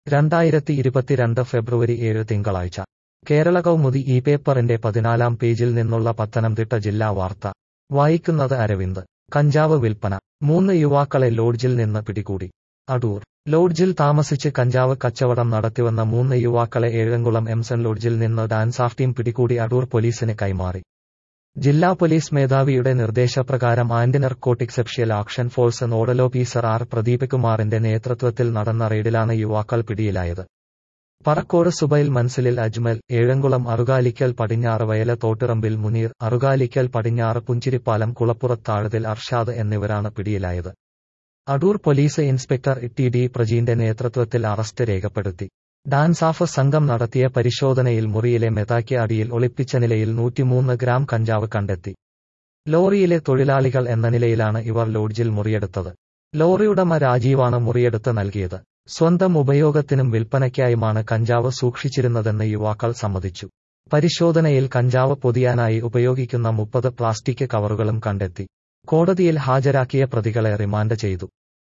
രണ്ടായിരത്തി ഇരുപത്തിരണ്ട് ഫെബ്രുവരി ഏഴ് തിങ്കളാഴ്ച കേരള കൗമുദി ഈ പേപ്പറിന്റെ പതിനാലാം പേജിൽ നിന്നുള്ള പത്തനംതിട്ട ജില്ലാ വാർത്ത വായിക്കുന്നത് അരവിന്ദ് കഞ്ചാവ് വിൽപ്പന മൂന്ന് യുവാക്കളെ ലോഡ്ജിൽ നിന്ന് പിടികൂടി അടൂർ ലോഡ്ജിൽ താമസിച്ച് കഞ്ചാവ് കച്ചവടം നടത്തിവന്ന മൂന്ന് യുവാക്കളെ ഏഴംകുളം എംസൺ ലോഡ്ജിൽ നിന്ന് ഡാൻസ് ഓഫ് ടീം പിടികൂടി അടൂർ പോലീസിന് കൈമാറി ജില്ലാ പോലീസ് മേധാവിയുടെ നിർദ്ദേശപ്രകാരം anti narcotic special action force nodal officer R Pradeep കുമാറിന്റെ നേതൃത്വത്തിൽ നടന്ന റെയ്ഡിലാണ് യുവാക്കൾ പിടിയിലായത് പറക്കോട് സുബൈൽ മൻസിലിൽ അജ്മൽ ഏഴംകുളം അറുകാലിക്കൽ പടിഞ്ഞാറ് വയല തോട്ടിറമ്പിൽ മുനീർ അറുകാലിക്കൽ പടിഞ്ഞാറ് പുഞ്ചിരിപ്പാലം കുളപ്പുറത്താഴതിൽ അർഷാദ് എന്നിവരാണ് പിടിയിലായത് Adoor police inspector T D പ്രജീന്റെ നേതൃത്വത്തിൽ അറസ്റ്റ് രേഖപ്പെടുത്തി ഡാൻസ് ഓഫ് സംഘം നടത്തിയ പരിശോധനയിൽ മുറിയിലെ മെതാക്കി അടിയിൽ ഒളിപ്പിച്ച നിലയിൽ നൂറ്റിമൂന്ന് ഗ്രാം കഞ്ചാവ് കണ്ടെത്തി ലോറിയിലെ തൊഴിലാളികൾ എന്ന നിലയിലാണ് ഇവർ ലോഡ്ജിൽ മുറിയെടുത്തത് ലോറിയുടമ രാജീവാണ് മുറിയെടുത്ത് നൽകിയത് സ്വന്തം ഉപയോഗത്തിനും വിൽപ്പനയ്ക്കായുമാണ് കഞ്ചാവ് സൂക്ഷിച്ചിരുന്നതെന്ന് യുവാക്കൾ സമ്മതിച്ചു പരിശോധനയിൽ കഞ്ചാവ് പൊതിയാനായി ഉപയോഗിക്കുന്ന മുപ്പത് പ്ലാസ്റ്റിക് കവറുകളും കണ്ടെത്തി കോടതിയിൽ ഹാജരാക്കിയ പ്രതികളെ റിമാൻഡ് ചെയ്തു